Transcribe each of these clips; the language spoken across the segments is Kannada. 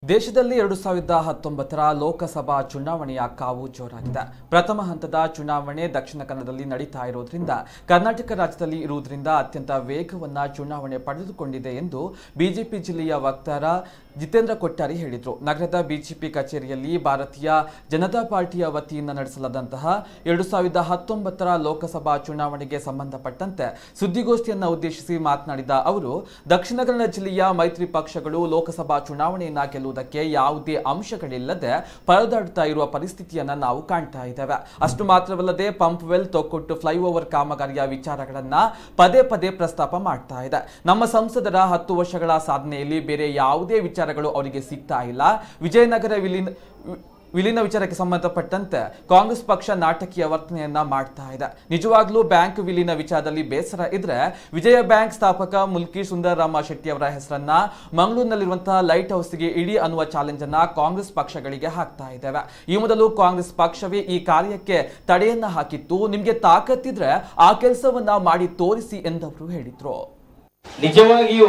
ದೇಶದಲ್ಲಿ ಎರಡು ಸಾವಿರದ ಹತ್ತೊಂಬತ್ತರ ಲೋಕಸಭಾ ಚುನಾವಣೆಯ ಕಾವು ಜೋರಾಗಿದೆ ಪ್ರಥಮ ಹಂತದ ಚುನಾವಣೆ ದಕ್ಷಿಣ ಕನ್ನಡದಲ್ಲಿ ನಡೀತಾ ಇರೋದ್ರಿಂದ ಕರ್ನಾಟಕ ರಾಜ್ಯದಲ್ಲಿ ಇರುವುದರಿಂದ ಅತ್ಯಂತ ವೇಗವನ್ನ ಚುನಾವಣೆ ಪಡೆದುಕೊಂಡಿದೆ ಎಂದು ಬಿಜೆಪಿ ಜಿಲ್ಲೆಯ ವಕ್ತಾರ ಜಿತೇಂದ್ರ ಕೊಟ್ಟಾರಿ ಹೇಳಿದರು ನಗರದ ಬಿಜೆಪಿ ಕಚೇರಿಯಲ್ಲಿ ಭಾರತೀಯ ಜನತಾ ಪಾರ್ಟಿಯ ವತಿಯಿಂದ ನಡೆಸಲಾದಂತಹ ಎರಡು ಸಾವಿರದ ಹತ್ತೊಂಬತ್ತರ ಲೋಕಸಭಾ ಚುನಾವಣೆಗೆ ಸಂಬಂಧಪಟ್ಟಂತೆ ಸುದ್ದಿಗೋಷ್ಠಿಯನ್ನು ಉದ್ದೇಶಿಸಿ ಮಾತನಾಡಿದ ಅವರು ದಕ್ಷಿಣ ಕನ್ನಡ ಜಿಲ್ಲೆಯ ಮೈತ್ರಿ ಪಕ್ಷಗಳು ಲೋಕಸಭಾ ಚುನಾವಣೆಯನ್ನ ಗೆಲ್ಲುವುದಕ್ಕೆ ಯಾವುದೇ ಅಂಶಗಳಿಲ್ಲದೆ ಪರದಾಡ್ತಾ ಇರುವ ಪರಿಸ್ಥಿತಿಯನ್ನ ನಾವು ಕಾಣ್ತಾ ಇದ್ದೇವೆ ಅಷ್ಟು ಮಾತ್ರವಲ್ಲದೆ ಪಂಪ್ ವೆಲ್ ತೊಕ್ಕೊಟ್ಟು ಫ್ಲೈಓವರ್ ಕಾಮಗಾರಿಯ ವಿಚಾರಗಳನ್ನ ಪದೇ ಪದೇ ಪ್ರಸ್ತಾಪ ಮಾಡ್ತಾ ಇದೆ ನಮ್ಮ ಸಂಸದರ ಹತ್ತು ವರ್ಷಗಳ ಸಾಧನೆಯಲ್ಲಿ ಬೇರೆ ಯಾವುದೇ ವಿಚಾರಗಳು ಅವರಿಗೆ ಸಿಗ್ತಾ ಇಲ್ಲ ವಿಜಯನಗರ ವಿಲೀನ ವಿಲೀನ ವಿಚಾರಕ್ಕೆ ಸಂಬಂಧಪಟ್ಟಂತೆ ಕಾಂಗ್ರೆಸ್ ಪಕ್ಷ ನಾಟಕೀಯ ವರ್ತನೆಯನ್ನ ಮಾಡ್ತಾ ಇದೆ ನಿಜವಾಗ್ಲೂ ಬ್ಯಾಂಕ್ ವಿಲೀನ ವಿಚಾರದಲ್ಲಿ ಬೇಸರ ಇದ್ರೆ ವಿಜಯ ಬ್ಯಾಂಕ್ ಸ್ಥಾಪಕ ಮುಲ್ಕಿ ಸುಂದರರಾಮ ಶೆಟ್ಟಿ ಅವರ ಹೆಸರನ್ನ ಮಂಗಳೂರಿನಲ್ಲಿರುವಂತಹ ಲೈಟ್ ಹೌಸ್ಗೆ ಇಡಿ ಅನ್ನುವ ಚಾಲೆಂಜ್ ಅನ್ನ ಕಾಂಗ್ರೆಸ್ ಪಕ್ಷಗಳಿಗೆ ಹಾಕ್ತಾ ಇದ್ದೇವೆ ಈ ಮೊದಲು ಕಾಂಗ್ರೆಸ್ ಪಕ್ಷವೇ ಈ ಕಾರ್ಯಕ್ಕೆ ತಡೆಯನ್ನ ಹಾಕಿತ್ತು ನಿಮ್ಗೆ ತಾಕತ್ತಿದ್ರೆ ಆ ಕೆಲಸವನ್ನ ಮಾಡಿ ತೋರಿಸಿ ಎಂದವರು ಹೇಳಿದ್ರು ನಿಜವಾಗಿಯೂ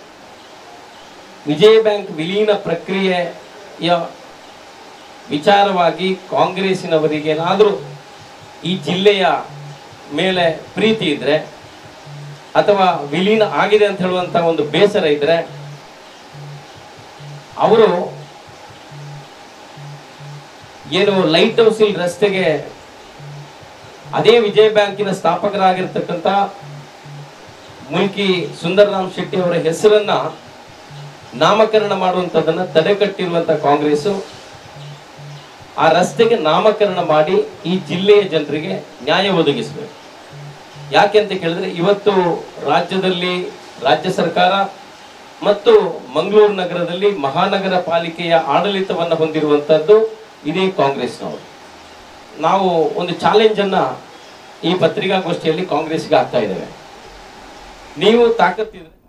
ವಿಜಯ ಬ್ಯಾಂಕ್ ವಿಲೀನ ಪ್ರಕ್ರಿಯೆಯ ವಿಚಾರವಾಗಿ ಕಾಂಗ್ರೆಸ್ಸಿನವರಿಗೆ ಏನಾದರೂ ಈ ಜಿಲ್ಲೆಯ ಮೇಲೆ ಪ್ರೀತಿ ಇದ್ರೆ ಅಥವಾ ವಿಲೀನ ಆಗಿದೆ ಅಂತ ಹೇಳುವಂತ ಒಂದು ಬೇಸರ ಇದ್ರೆ ಅವರು ಏನು ಲೈಟ್ ಹೌಸ್ ಇಲ್ಲಿ ರಸ್ತೆಗೆ ಅದೇ ವಿಜಯ ಬ್ಯಾಂಕಿನ ಸ್ಥಾಪಕರಾಗಿರ್ತಕ್ಕಂಥ ಮುಲ್ಕಿ ಸುಂದರರಾಮ್ ಶೆಟ್ಟಿ ಅವರ ಹೆಸರನ್ನ ನಾಮಕರಣ ಮಾಡುವಂತದನ್ನ ತಡೆಗಟ್ಟಿರುವಂತ ಕಾಂಗ್ರೆಸ್ ಆ ರಸ್ತೆಗೆ ನಾಮಕರಣ ಮಾಡಿ ಈ ಜಿಲ್ಲೆಯ ಜನರಿಗೆ ನ್ಯಾಯ ಒದಗಿಸಬೇಕು ಯಾಕೆ ಅಂತ ಕೇಳಿದ್ರೆ ಇವತ್ತು ರಾಜ್ಯದಲ್ಲಿ ರಾಜ್ಯ ಸರ್ಕಾರ ಮತ್ತು ಮಂಗಳೂರು ನಗರದಲ್ಲಿ ಮಹಾನಗರ ಪಾಲಿಕೆಯ ಆಡಳಿತವನ್ನು ಹೊಂದಿರುವಂತದ್ದು ಇದೇ ಕಾಂಗ್ರೆಸ್ನವರು ನಾವು ಒಂದು ಚಾಲೆಂಜ್ ಅನ್ನ ಈ ಪತ್ರಿಕಾಗೋಷ್ಠಿಯಲ್ಲಿ ಕಾಂಗ್ರೆಸ್ಗೆ ಆಗ್ತಾ ಇದ್ದೇವೆ ನೀವು ತಾಕತ್ತಿದ್ರೆ